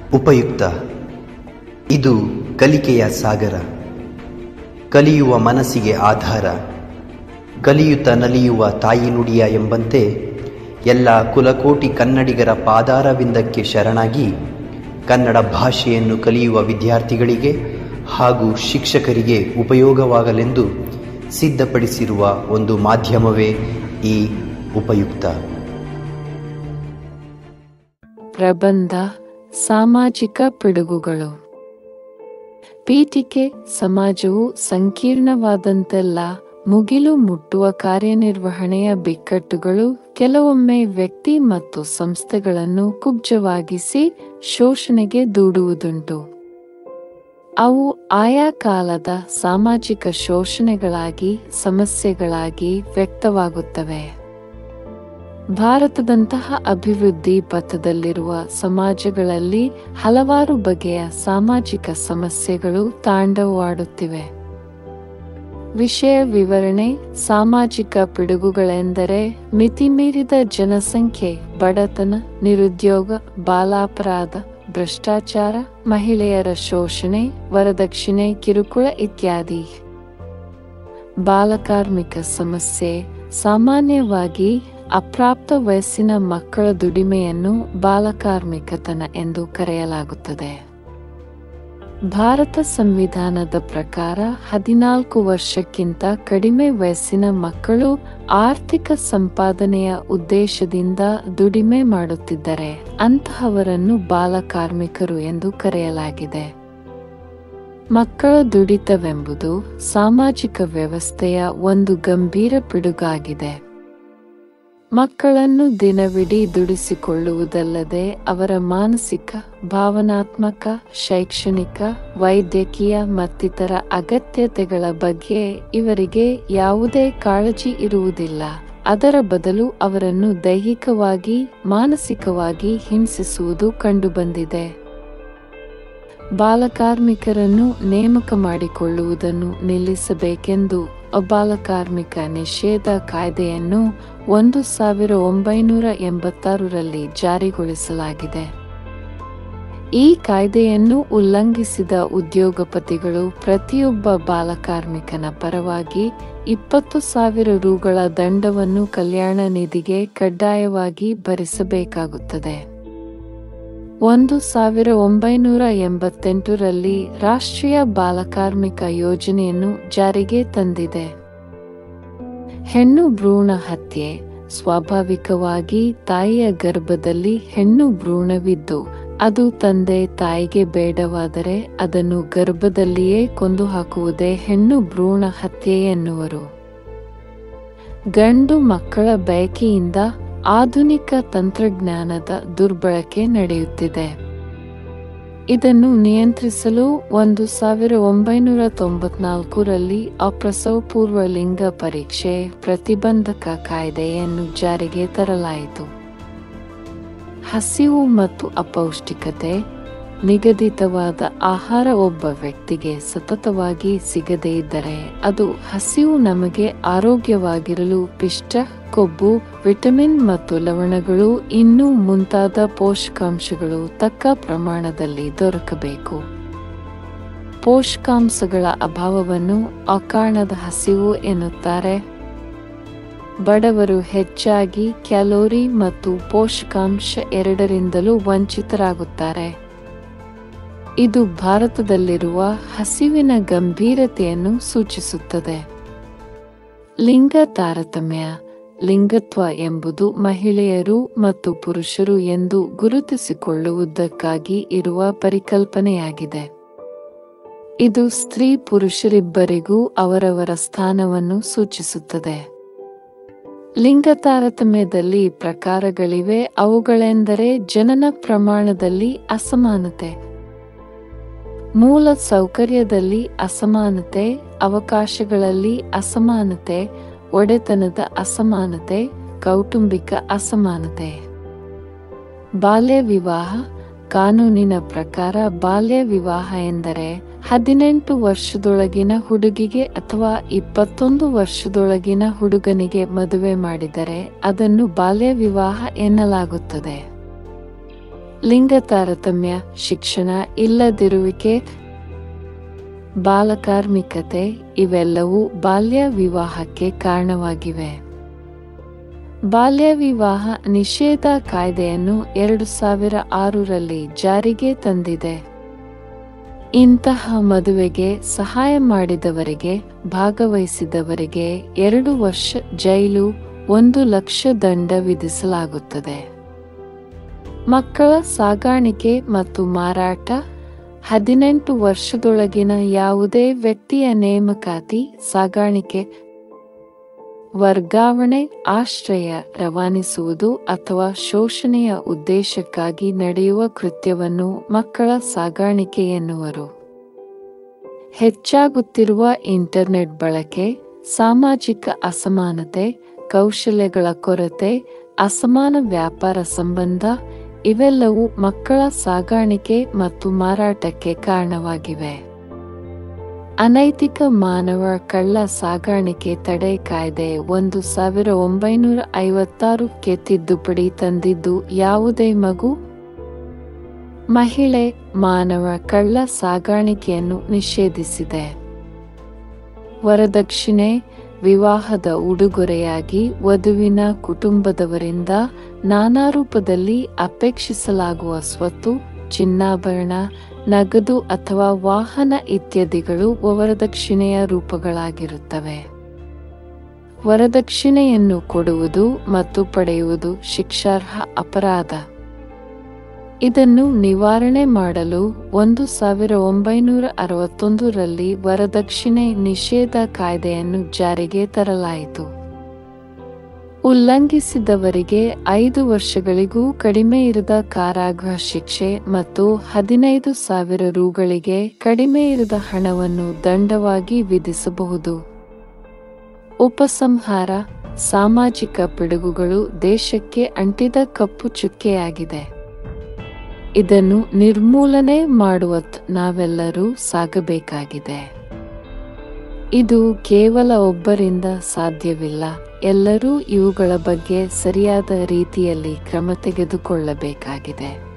ಉಪಯುಕ್ತ ಇದು ಕಲಿಕೆಯ ಸಾಗರ ಕಲಿಯುವ ಮನಸ್ಸಿಗೆ ಆಧಾರ ಕಲಿಯುತ್ತ ನಲಿಯುವ ತಾಯಿ ನುಡಿಯ ಎಂಬಂತೆ ಎಲ್ಲ ಕುಲಕೋಟಿ ಕನ್ನಡಿಗರ ಪಾದಾರವಿಂದಕ್ಕೆ ಶರಣಾಗಿ ಕನ್ನಡ ಭಾಷೆಯನ್ನು ಕಲಿಯುವ ವಿದ್ಯಾರ್ಥಿಗಳಿಗೆ ಹಾಗೂ ಶಿಕ್ಷಕರಿಗೆ ಉಪಯೋಗವಾಗಲೆಂದು ಸಿದ್ಧಪಡಿಸಿರುವ ಒಂದು ಮಾಧ್ಯಮವೇ ಈ ಉಪಯುಕ್ತ ಪ್ರಬಂಧ ಸಾಮಾಜಿಕ ಪಿಡುಗುಗಳು ಪೀಠಿಕೆ ಸಮಾಜವು ಸಂಕೀರ್ಣವಾದಂತೆಲ್ಲ ಮುಗಿಲು ಮುಟ್ಟುವ ಕಾರ್ಯನಿರ್ವಹಣೆಯ ಬಿಕ್ಕಟ್ಟುಗಳು ಕೆಲವೊಮ್ಮೆ ವ್ಯಕ್ತಿ ಮತ್ತು ಸಂಸ್ಥೆಗಳನ್ನು ಕುಬ್ಜವಾಗಿಸಿ ಶೋಷಣೆಗೆ ದೂಡುವುದುಂಟು ಅವು ಆಯಾ ಕಾಲದ ಸಾಮಾಜಿಕ ಶೋಷಣೆಗಳಾಗಿ ಸಮಸ್ಯೆಗಳಾಗಿ ವ್ಯಕ್ತವಾಗುತ್ತವೆ ಭಾರತದಂತಹ ಅಭಿವೃದ್ಧಿ ಪಥದಲ್ಲಿರುವ ಸಮಾಜಗಳಲ್ಲಿ ಹಲವಾರು ಬಗೆಯ ಸಾಮಾಜಿಕ ಸಮಸ್ಯೆಗಳು ತಾಂಡವವಾಡುತ್ತಿವೆ ವಿಷಯ ವಿವರಣೆ ಸಾಮಾಜಿಕ ಪಿಡುಗುಗಳೆಂದರೆ ಮಿತಿಮೀರಿದ ಜನಸಂಖ್ಯೆ ಬಡತನ ನಿರುದ್ಯೋಗ ಬಾಲಾಪರಾಧ ಭ್ರಷ್ಟಾಚಾರ ಮಹಿಳೆಯರ ಶೋಷಣೆ ವರದಕ್ಷಿಣೆ ಕಿರುಕುಳ ಇತ್ಯಾದಿ ಬಾಲಕಾರ್ಮಿಕ ಸಮಸ್ಯೆ ಸಾಮಾನ್ಯವಾಗಿ ಅಪ್ರಾಪ್ತ ವಯಸ್ಸಿನ ಮಕ್ಕಳ ದುಡಿಮೆಯನ್ನು ಬಾಲಕಾರ್ಮಿಕತನ ಎಂದು ಕರೆಯಲಾಗುತ್ತದೆ ಭಾರತ ಸಂವಿಧಾನದ ಪ್ರಕಾರ ಹದಿನಾಲ್ಕು ವರ್ಷಕ್ಕಿಂತ ಕಡಿಮೆ ವಯಸ್ಸಿನ ಮಕ್ಕಳು ಆರ್ಥಿಕ ಸಂಪಾದನೆಯ ಉದ್ದೇಶದಿಂದ ದುಡಿಮೆ ಮಾಡುತ್ತಿದ್ದರೆ ಅಂತಹವರನ್ನು ಬಾಲಕಾರ್ಮಿಕರು ಎಂದು ಕರೆಯಲಾಗಿದೆ ಮಕ್ಕಳ ದುಡಿತವೆಂಬುದು ಸಾಮಾಜಿಕ ವ್ಯವಸ್ಥೆಯ ಒಂದು ಗಂಭೀರ ಪಿಡುಗಾಗಿದೆ ಮಕ್ಕಳನ್ನು ದಿನವಿಡೀ ದುಡಿಸಿಕೊಳ್ಳುವುದಲ್ಲದೆ ಅವರ ಮಾನಸಿಕ ಭಾವನಾತ್ಮಕ ಶೈಕ್ಷಣಿಕ ವೈದ್ಯಕೀಯ ಮತ್ತಿತರ ಅಗತ್ಯತೆಗಳ ಬಗ್ಗೆ ಇವರಿಗೆ ಯಾವುದೇ ಕಾಳಜಿ ಇರುವುದಿಲ್ಲ ಅದರ ಬದಲು ಅವರನ್ನು ದೈಹಿಕವಾಗಿ ಮಾನಸಿಕವಾಗಿ ಹಿಂಸಿಸುವುದು ಕಂಡುಬಂದಿದೆ ಬಾಲಕಾರ್ಮಿಕರನ್ನು ನೇಮಕ ಮಾಡಿಕೊಳ್ಳುವುದನ್ನು ನಿಲ್ಲಿಸಬೇಕೆಂದು ಬಾಲಕಾರ್ಮಿಕ ನಿಷೇಧ ಕಾಯ್ದೆಯನ್ನು ಒಂದು ಸಾವಿರ ಒಂಬೈನೂರ ಎಂಬತ್ತಾರರಲ್ಲಿ ಜಾರಿಗೊಳಿಸಲಾಗಿದೆ ಈ ಕಾಯ್ದೆಯನ್ನು ಉಲ್ಲಂಘಿಸಿದ ಉದ್ಯೋಗಪತಿಗಳು ಪ್ರತಿಯೊಬ್ಬ ಬಾಲಕಾರ್ಮಿಕನ ಪರವಾಗಿ ಇಪ್ಪತ್ತು ಸಾವಿರ ರುಗಳ ದಂಡವನ್ನು ಕಲ್ಯಾಣ ನಿಧಿಗೆ ಕಡ್ಡಾಯವಾಗಿ ಭರಿಸಬೇಕಾಗುತ್ತದೆ ಒಂದು ಸಾವಿರ ಒಂಬೈನೂರ ಎಂಬತ್ತೆಂಟರಲ್ಲಿ ರಾಷ್ಟ್ರೀಯ ಬಾಲಕಾರ್ಮಿಕ ಯೋಜನೆಯನ್ನು ಜಾರಿಗೆ ತಂದಿದೆ ಹೆಣ್ಣು ಭ್ರೂಣ ಹತ್ಯೆ ಸ್ವಾಭಾವಿಕವಾಗಿ ತಾಯಿಯ ಗರ್ಭದಲ್ಲಿ ಹೆಣ್ಣು ಭ್ರೂಣವಿದ್ದು ಅದು ತಂದೆ ತಾಯಿಗೆ ಬೇಡವಾದರೆ ಅದನ್ನು ಗರ್ಭದಲ್ಲಿಯೇ ಕೊಂದು ಹಾಕುವುದೇ ಹೆಣ್ಣು ಭ್ರೂಣ ಹತ್ಯೆ ಎನ್ನುವರು ಗಂಡು ಮಕ್ಕಳ ಬಯಕೆಯಿಂದ ಆಧುನಿಕ ತಂತ್ರಜ್ಞಾನದ ದುರ್ಬಳಕೆ ನಡೆಯುತ್ತಿದೆ ಇದನ್ನು ನಿಯಂತ್ರಿಸಲು ಒಂದು ಸಾವಿರ ಒಂಬೈನೂರ ತೊಂಬತ್ನಾಲ್ಕರಲ್ಲಿ ಅಪ್ರಸವ ಪೂರ್ವ ಲಿಂಗ ಪರೀಕ್ಷೆ ಪ್ರತಿಬಂಧಕ ಕಾಯ್ದೆಯನ್ನು ಜಾರಿಗೆ ತರಲಾಯಿತು ಹಸಿವು ಮತ್ತು ಅಪೌಷ್ಟಿಕತೆ ನಿಗದಿತವಾದ ಆಹಾರ ಒಬ್ಬ ವ್ಯಕ್ತಿಗೆ ಸತತವಾಗಿ ಸಿಗದೇ ಇದ್ದರೆ ಅದು ಹಸಿವು ನಮಗೆ ಆರೋಗ್ಯವಾಗಿರಲು ಪಿಷ್ಟ ಕೊಬ್ಬು ವಿಟಮಿನ್ ಮತ್ತು ಲವಣಗಳು ಇನ್ನೂ ಮುಂತಾದ ಪೋಷಕಾಂಶಗಳು ತಕ್ಕ ಪ್ರಮಾಣದಲ್ಲಿ ದೊರಕಬೇಕು ಪೋಷಕಾಂಶಗಳ ಅಭಾವವನ್ನು ಅಕಾರಣದ ಹಸಿವು ಎನ್ನುತ್ತಾರೆ ಬಡವರು ಹೆಚ್ಚಾಗಿ ಕ್ಯಾಲೋರಿ ಮತ್ತು ಪೋಷಕಾಂಶ ಎರಡರಿಂದಲೂ ವಂಚಿತರಾಗುತ್ತಾರೆ ಇದು ಭಾರತದಲ್ಲಿರುವ ಹಸಿವಿನ ಗಂಭೀರತೆಯನ್ನು ಸೂಚಿಸುತ್ತದೆ ಲಿಂಗ ತಾರತಮ್ಯ ಲಿಂಗತ್ವ ಎಂಬುದು ಮಹಿಳೆಯರು ಮತ್ತು ಪುರುಷರು ಎಂದು ಗುರುತಿಸಿಕೊಳ್ಳುವುದಕ್ಕಾಗಿ ಇರುವ ಪರಿಕಲ್ಪನೆಯಾಗಿದೆ ಇದು ಸ್ತ್ರೀ ಪುರುಷರಿಬ್ಬರಿಗೂ ಅವರವರ ಸ್ಥಾನವನ್ನು ಸೂಚಿಸುತ್ತದೆ ಲಿಂಗ ತಾರತಮ್ಯದಲ್ಲಿ ಪ್ರಕಾರಗಳಿವೆ ಅವುಗಳೆಂದರೆ ಜನನ ಪ್ರಮಾಣದಲ್ಲಿ ಅಸಮಾನತೆ ಮೂಲ ಸೌಕರ್ಯದಲ್ಲಿ ಅಸಮಾನತೆ ಅವಕಾಶಗಳಲ್ಲಿ ಅಸಮಾನತೆ ಒಡೆತನದ ಅಸಮಾನತೆ ಕೌಟುಂಬಿಕ ಅಸಮಾನತೆ ಬಾಲ್ಯ ವಿವಾಹ ಕಾನೂನಿನ ಪ್ರಕಾರ ಬಾಲ್ಯ ವಿವಾಹ ಎಂದರೆ ಹದಿನೆಂಟು ವರ್ಷದೊಳಗಿನ ಹುಡುಗಿಗೆ ಅಥವಾ ಇಪ್ಪತ್ತೊಂದು ವರ್ಷದೊಳಗಿನ ಹುಡುಗನಿಗೆ ಮದುವೆ ಮಾಡಿದರೆ ಅದನ್ನು ಬಾಲ್ಯ ವಿವಾಹ ಎನ್ನಲಾಗುತ್ತದೆ ಲಿಂಗ ತಾರತಮ್ಯ ಶಿಕ್ಷಣ ಇಲ್ಲದಿರುವಿಕೆ ಬಾಲಕಾರ್ಮಿಕತೆ ಇವೆಲ್ಲವೂ ಬಾಲ್ಯ ವಿವಾಹಕ್ಕೆ ಕಾರಣವಾಗಿವೆ ಬಾಲ್ಯ ವಿವಾಹ ನಿಷೇಧ ಕಾಯ್ದೆಯನ್ನು ಎರಡು ಸಾವಿರ ಆರರಲ್ಲಿ ಜಾರಿಗೆ ತಂದಿದೆ ಇಂತಹ ಮದುವೆಗೆ ಸಹಾಯ ಮಾಡಿದವರಿಗೆ ಭಾಗವಹಿಸಿದವರಿಗೆ ಎರಡು ವರ್ಷ ಜೈಲು ಒಂದು ಲಕ್ಷ ದಂಡ ವಿಧಿಸಲಾಗುತ್ತದೆ ಮಕ್ಕಳ ಸಾಗಾಣಿಕೆ ಮತ್ತು ಮಾರಾಟ ಹದಿನೆಂಟು ವರ್ಷದೊಳಗಿನ ಯಾವುದೇ ವ್ಯಕ್ತಿಯ ನೇಮಕಾತಿ ಸಾಗಾಣಿಕೆ ವರ್ಗಾವಣೆ ಆಶ್ರಯ ರವಾನಿಸುವುದು ಅಥವಾ ಶೋಷಣೆಯ ಉದ್ದೇಶಕ್ಕಾಗಿ ನಡೆಯುವ ಕೃತ್ಯವನ್ನು ಮಕ್ಕಳ ಸಾಗಾಣಿಕೆ ಎನ್ನುವರು ಹೆಚ್ಚಾಗುತ್ತಿರುವ ಇಂಟರ್ನೆಟ್ ಬಳಕೆ ಸಾಮಾಜಿಕ ಅಸಮಾನತೆ ಕೌಶಲ್ಯಗಳ ಕೊರತೆ ಅಸಮಾನ ವ್ಯಾಪಾರ ಸಂಬಂಧ ಇವೆಲ್ಲವೂ ಮಕ್ಕಳ ಸಾಗಾಣಿಕೆ ಮತ್ತು ಮಾರಾಟಕ್ಕೆ ಕಾರಣವಾಗಿವೆ ಅನೈತಿಕ ಮಾನವ ಕಳ್ಳ ಸಾಗಾಣಿಕೆ ತಡೆ ಕಾಯ್ದೆ ಒಂದು ಸಾವಿರ ಒಂಬೈನೂರ ಐವತ್ತಾರಕ್ಕೆ ತಿದ್ದುಪಡಿ ತಂದಿದ್ದು ಯಾವುದೇ ಮಗು ಮಹಿಳೆ ಮಾನವ ಕಳ್ಳ ಸಾಗಾಣಿಕೆಯನ್ನು ನಿಷೇಧಿಸಿದೆ ವರದಕ್ಷಿಣೆ ವಿವಾಹದ ಉಡುಗೊರೆಯಾಗಿ ವಧುವಿನ ಕುಟುಂಬದವರಿಂದ ನಾನಾ ರೂಪದಲ್ಲಿ ಅಪೇಕ್ಷಿಸಲಾಗುವ ಸ್ವತ್ತು ಚಿನ್ನಾಭರಣ ನಗದು ಅಥವಾ ವಾಹನ ಇತ್ಯಾದಿಗಳು ವರದಕ್ಷಿಣೆಯ ರೂಪಗಳಾಗಿರುತ್ತವೆ ವರದಕ್ಷಿಣೆಯನ್ನು ಕೊಡುವುದು ಮತ್ತು ಪಡೆಯುವುದು ಶಿಕ್ಷಾರ್ಹ ಅಪರಾಧ ಇದನ್ನು ನಿವಾರಣೆ ಮಾಡಲು ಒಂದು ಸಾವಿರ ಒಂಬೈನೂರ ಅರವತ್ತೊಂದರಲ್ಲಿ ವರದಕ್ಷಿಣೆ ನಿಷೇಧ ಕಾಯ್ದೆಯನ್ನು ಜಾರಿಗೆ ತರಲಾಯಿತು ಉಲ್ಲಂಘಿಸಿದವರಿಗೆ ಐದು ವರ್ಷಗಳಿಗೂ ಕಡಿಮೆ ಇರದ ಕಾರಾಗೃಹ ಶಿಕ್ಷೆ ಮತ್ತು ಹದಿನೈದು ಸಾವಿರ ರುಗಳಿಗೆ ಕಡಿಮೆ ಇರದ ಹಣವನ್ನು ದಂಡವಾಗಿ ವಿಧಿಸಬಹುದು ಉಪಸಂಹಾರ ಸಾಮಾಜಿಕ ಪಿಡುಗುಗಳು ದೇಶಕ್ಕೆ ಅಂಟಿದ ಕಪ್ಪು ಚುಕ್ಕೆಯಾಗಿದೆ ಇದನ್ನು ನಿರ್ಮೂಲನೆ ಮಾಡುವತ್ ನಾವೆಲ್ಲರೂ ಸಾಗಬೇಕಾಗಿದೆ ಇದು ಕೇವಲ ಒಬ್ಬರಿಂದ ಸಾಧ್ಯವಿಲ್ಲ ಎಲ್ಲರೂ ಇವುಗಳ ಬಗ್ಗೆ ಸರಿಯಾದ ರೀತಿಯಲ್ಲಿ ಕ್ರಮ ತೆಗೆದುಕೊಳ್ಳಬೇಕಾಗಿದೆ